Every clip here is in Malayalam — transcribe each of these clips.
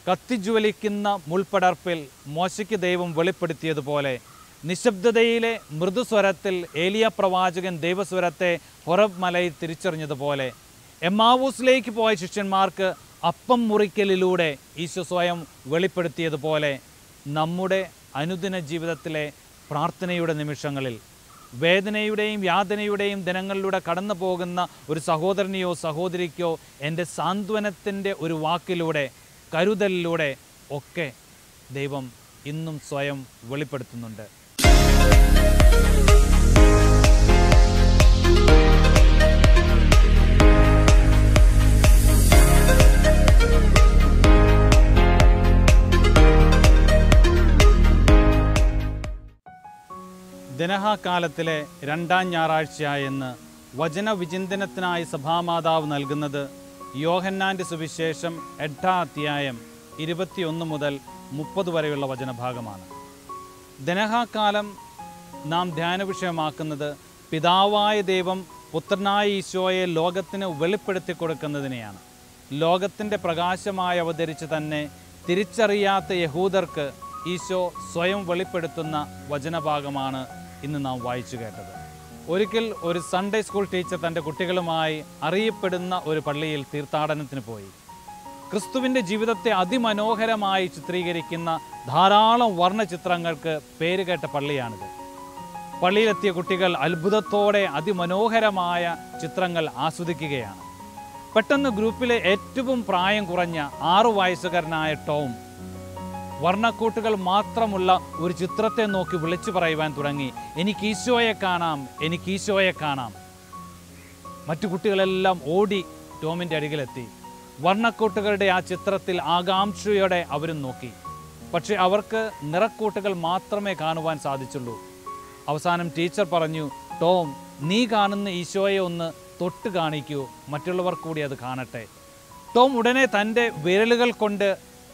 കത്തിജ്വലിക്കുന്ന മുൾപ്പടർപ്പിൽ മോശയ്ക്ക് ദൈവം വെളിപ്പെടുത്തിയതുപോലെ നിശബ്ദതയിലെ മൃദുസ്വരത്തിൽ ഏലിയ പ്രവാചകൻ ദൈവസ്വരത്തെ ഹൊറബ് മലയിൽ തിരിച്ചറിഞ്ഞതുപോലെ എമ്മാവൂസിലേക്ക് പോയ ശിഷ്യന്മാർക്ക് അപ്പം മുറിക്കലിലൂടെ ഈശോ സ്വയം വെളിപ്പെടുത്തിയതുപോലെ നമ്മുടെ അനുദിന ജീവിതത്തിലെ പ്രാർത്ഥനയുടെ നിമിഷങ്ങളിൽ വേദനയുടെയും യാതനയുടെയും ദിനങ്ങളിലൂടെ കടന്നു പോകുന്ന ഒരു സഹോദരനെയോ സഹോദരിക്കോ എൻ്റെ സാന്ത്വനത്തിൻ്റെ ഒരു വാക്കിലൂടെ കരുതലിലൂടെ ഒക്കെ ദൈവം ഇന്നും സ്വയം വെളിപ്പെടുത്തുന്നുണ്ട് ദിനഹാകാലത്തിലെ രണ്ടാം ഞായറാഴ്ചയായെന്ന് വചനവിചിന്തനത്തിനായി സഭാമാതാവ് നൽകുന്നത് യോഹന്നാൻ്റെ സുവിശേഷം എട്ടാം അധ്യായം ഇരുപത്തിയൊന്ന് മുതൽ മുപ്പത് വരെയുള്ള വചനഭാഗമാണ് ദിനഹാകാലം നാം ധ്യാന വിഷയമാക്കുന്നത് പിതാവായ ദൈവം പുത്രനായ ഈശോയെ ലോകത്തിന് വെളിപ്പെടുത്തി കൊടുക്കുന്നതിനെയാണ് ലോകത്തിൻ്റെ പ്രകാശമായി അവതരിച്ച് തന്നെ തിരിച്ചറിയാത്ത യഹൂദർക്ക് ഈശോ സ്വയം വെളിപ്പെടുത്തുന്ന വചനഭാഗമാണ് ഇന്ന് നാം വായിച്ചു കേട്ടത് ഒരിക്കൽ ഒരു സൺഡേ സ്കൂൾ ടീച്ചർ തൻ്റെ കുട്ടികളുമായി അറിയപ്പെടുന്ന ഒരു പള്ളിയിൽ തീർത്ഥാടനത്തിന് പോയി ക്രിസ്തുവിൻ്റെ ജീവിതത്തെ അതിമനോഹരമായി ചിത്രീകരിക്കുന്ന ധാരാളം വർണ്ണചിത്രങ്ങൾക്ക് പേരുകേട്ട പള്ളിയാണിത് പള്ളിയിലെത്തിയ കുട്ടികൾ അത്ഭുതത്തോടെ അതിമനോഹരമായ ചിത്രങ്ങൾ ആസ്വദിക്കുകയാണ് പെട്ടെന്ന് ഗ്രൂപ്പിലെ ഏറ്റവും പ്രായം കുറഞ്ഞ ആറു വയസ്സുകാരനായ ടോം വർണ്ണക്കൂട്ടുകൾ മാത്രമുള്ള ഒരു ചിത്രത്തെ നോക്കി വിളിച്ചു പറയുവാൻ തുടങ്ങി എനിക്ക് ഈശോയെ കാണാം എനിക്ക് ഈശോയെ കാണാം മറ്റു കുട്ടികളെല്ലാം ഓടി ടോമിൻ്റെ അരികിലെത്തി വർണ്ണക്കൂട്ടുകളുടെ ആ ചിത്രത്തിൽ ആകാംക്ഷയോടെ അവരും നോക്കി പക്ഷെ അവർക്ക് നിറക്കൂട്ടുകൾ മാത്രമേ കാണുവാൻ സാധിച്ചുള്ളൂ അവസാനം ടീച്ചർ പറഞ്ഞു ടോം നീ കാണുന്ന ഈശോയെ ഒന്ന് തൊട്ട് കാണിക്കൂ മറ്റുള്ളവർ കൂടി അത് കാണട്ടെ ടോം ഉടനെ തൻ്റെ വിരലുകൾ കൊണ്ട്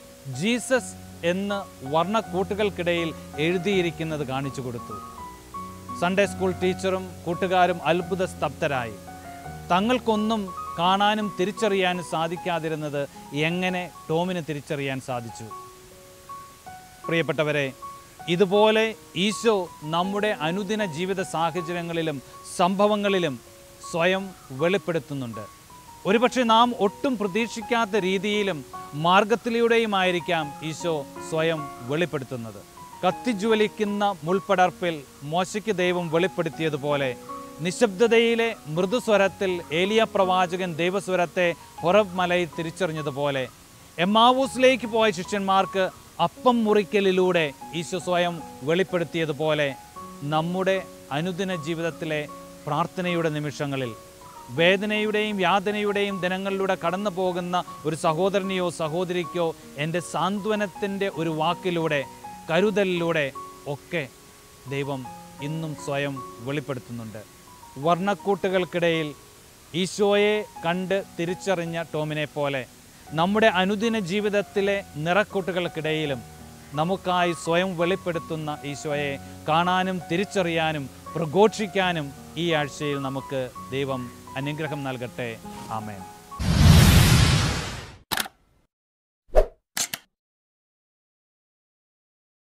ജീസസ് എന്ന് വർണ്ണക്കൂട്ടുകൾക്കിടയിൽ എഴുതിയിരിക്കുന്നത് കാണിച്ചു കൊടുത്തു സൺഡേ സ്കൂൾ ടീച്ചറും കൂട്ടുകാരും അത്ഭുത സ്തബ്ധരായി തങ്ങൾക്കൊന്നും കാണാനും തിരിച്ചറിയാനും സാധിക്കാതിരുന്നത് എങ്ങനെ ടോമിന് തിരിച്ചറിയാൻ സാധിച്ചു പ്രിയപ്പെട്ടവരെ ഇതുപോലെ ഈശോ നമ്മുടെ അനുദിന ജീവിത സാഹചര്യങ്ങളിലും സംഭവങ്ങളിലും സ്വയം വെളിപ്പെടുത്തുന്നുണ്ട് ഒരുപക്ഷെ നാം ഒട്ടും പ്രതീക്ഷിക്കാത്ത രീതിയിലും മാർഗത്തിലൂടെയുമായിരിക്കാം ഈശോ സ്വയം വെളിപ്പെടുത്തുന്നത് കത്തിജ്വലിക്കുന്ന മുൾപ്പടർപ്പിൽ മോശയ്ക്ക് ദൈവം വെളിപ്പെടുത്തിയതുപോലെ നിശബ്ദതയിലെ മൃദുസ്വരത്തിൽ ഏലിയ പ്രവാചകൻ ദൈവസ്വരത്തെ ഹൊറബ് മലയിൽ തിരിച്ചറിഞ്ഞതുപോലെ എമ്മാവൂസിലേക്ക് പോയ ശിഷ്യന്മാർക്ക് അപ്പം മുറിക്കലിലൂടെ ഈശോ സ്വയം വെളിപ്പെടുത്തിയതുപോലെ നമ്മുടെ അനുദിന ജീവിതത്തിലെ പ്രാർത്ഥനയുടെ നിമിഷങ്ങളിൽ വേദനയുടെയും യാതനയുടെയും ദിനങ്ങളിലൂടെ കടന്നു പോകുന്ന ഒരു സഹോദരനെയോ സഹോദരിക്കോ എൻ്റെ സാന്ത്വനത്തിൻ്റെ ഒരു വാക്കിലൂടെ കരുതലിലൂടെ ഒക്കെ ദൈവം ഇന്നും സ്വയം വെളിപ്പെടുത്തുന്നുണ്ട് വർണ്ണക്കൂട്ടുകൾക്കിടയിൽ ഈശോയെ കണ്ട് തിരിച്ചറിഞ്ഞ ടോമിനെ പോലെ നമ്മുടെ അനുദിന ജീവിതത്തിലെ നിറക്കൂട്ടുകൾക്കിടയിലും നമുക്കായി സ്വയം വെളിപ്പെടുത്തുന്ന ഈശോയെ കാണാനും തിരിച്ചറിയാനും പ്രഘോഷിക്കാനും ഈ ആഴ്ചയിൽ നമുക്ക് ദൈവം അനുഗ്രഹം നൽകട്ടെ ആമേൻ